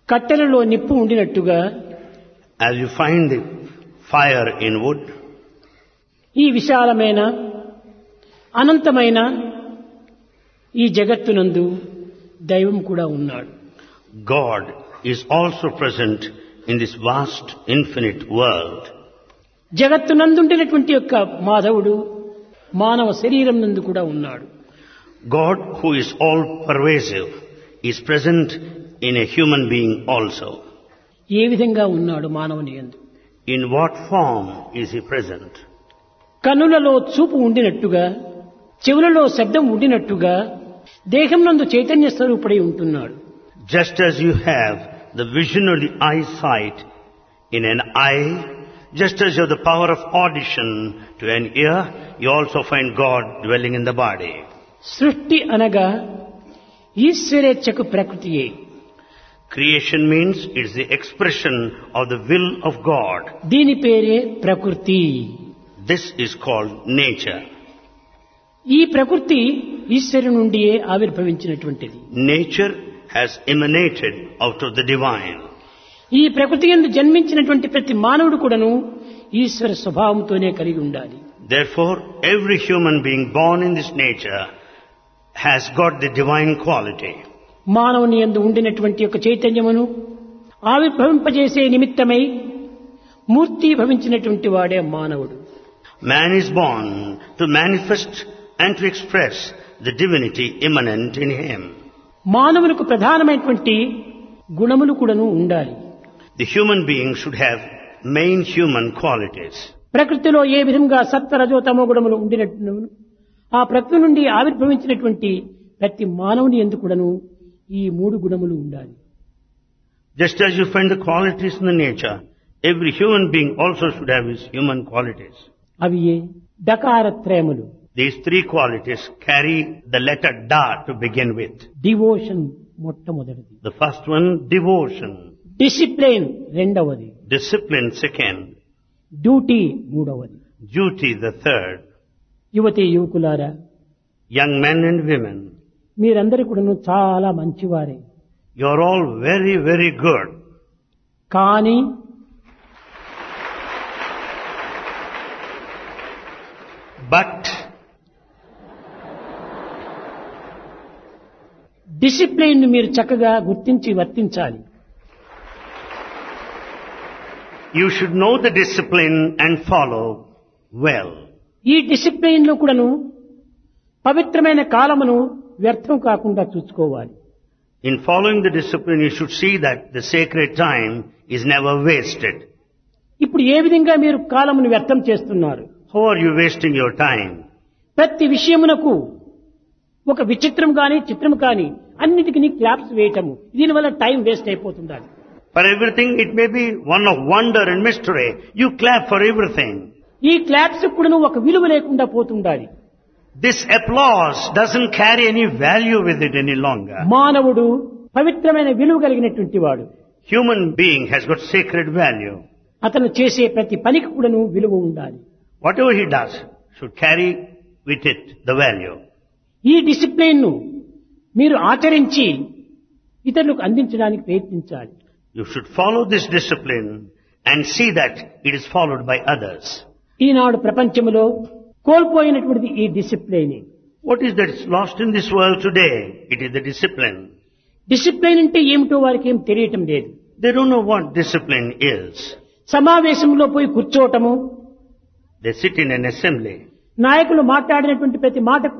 కట్టెలలో నిప్పు ఉండినట్టుగా As you find the fire in wood, ఈ విశాలమైన అనంతమైన ఈ జగత్తునందు దైవం కూడా ఉన్నాడు God is also present in this vast, infinite world. జగత్తునందుండినటువంటి యొక్క మాధవుడు మానవ శరీరం నందు కూడా ఉన్నాడు God, who is all pervasive, is present in a human being also. ఏ విధంగా ఉన్నాడు మానవుని యందు In what form is he present? కనులలో చూపు ఉండినట్టుగా చెవులలో శబ్దం ఉండినట్టుగా దేహం నందు చైతన్య స్వరూపుడై ఉంటున్నాడు Just as you have the vision or the eyesight in an eye, just as you have the power of audition to an ear, you also find God dwelling in the body. సృష్టి అనగా ఈశ్వరేచ్ఛకు ప్రకృతియే Creation means it's the expression of the will of God. దీని పేరే ప్రకృతి This is called nature. ఈ ప్రకృతి ఈశ్వరు నుండియే ఆవిర్భవించినటువంటిది Nature has emanated out of the divine. ఈ ప్రకృతి ఎందు జన్మించినటువంటి ప్రతి మానవుడు కూడాను ఈశ్వర స్వభావంతోనే కలిగి ఉండాలి Therefore, every human being born in this nature has got the divine quality. మానవుని ఎందు ఉండినటువంటి యొక్క చైతన్యమును ఆవిర్భవింపజేసే నిమిత్తమై మూర్తి భవించినటువంటి వాడే మానవుడు Man is born to manifest and to express the divinity immanent in him. మానవునికి ప్రధానమైనటువంటి గుణములు కూడాను ఉండాలి The human being should have main human qualities. ప్రకృతిలో ఏ విధంగా సత్వ రజో తమో గుణములు ఉండినట్టు ఆ ప్రకృతి నుండి ఆవిర్భవించినటువంటి ప్రతి మానవుని ఎందు కూడాను ఈ మూడు గుణములు ఉండాలి Just as you find the qualities in the nature, every human being also should have his human qualities. అవి ఏ డకారత్రయములు These three qualities carry the letter Da to begin with. Devotion మొట్టమొదటిది The first one, devotion. Discipline రెండవది Discipline, second. Duty మూడవది Duty, the third. యువతి యువకులారా Young men and women, మీరందరూ కూడాను చాలా మంచివారే you're all very, very good. కానీ But discipline మీరు చక్కగా గుర్తించి వర్తించాలి you should know the discipline and follow well. ఈ డిసిప్లిన్ లో కూడాను పవిత్రమైన కాలమును వ్యర్థం కాకుండా చూసుకోవాలి In following the discipline, you should see that the sacred time is never wasted. ఇప్పుడు ఏ విధంగా మీరు కాలమును వ్యర్థం చేస్తున్నారు How are you wasting your time? ప్రతి విషయమునకు ఒక విచిత్రం కాని చిత్రం కాని అన్నిటికీ క్లాప్స్ వేయటము దీనివల్ల టైం వేస్ట్ అయిపోతుండాలి For everything, it may be one of wonder and mystery. You clap for everything. ఈ క్లాప్స్ కూడా ఒక విలువ లేకుండా పోతుండాలి This applause doesn't carry any value with it any longer. మానవుడు పవిత్రమైన విలువ కలిగినటువంటి వాడు Human being has got sacred value. అతను చేసే ప్రతి పనికి కూడాను విలువ ఉండాలి Whatever he does should carry with it the value. ఈ డిసిప్లిన్ ను మీరు ఆచరించి ఇతరులకు అందించడానికి ప్రయత్నించాలి You should follow this discipline and see that it is followed by others. ఈనాడు ప్రపంచంలో కోల్పోయినటువంటిది ఈ discipline What is that is lost in this world today? It is the discipline. Discipline అంటే ఏమిటో వారికి ఏం తెలియటం లేదు They don't know what discipline is. సమావేశంలో పోయి కూర్చోవటము They sit in an assembly. నాయకులు మాట్లాడినటువంటి ప్రతి మాట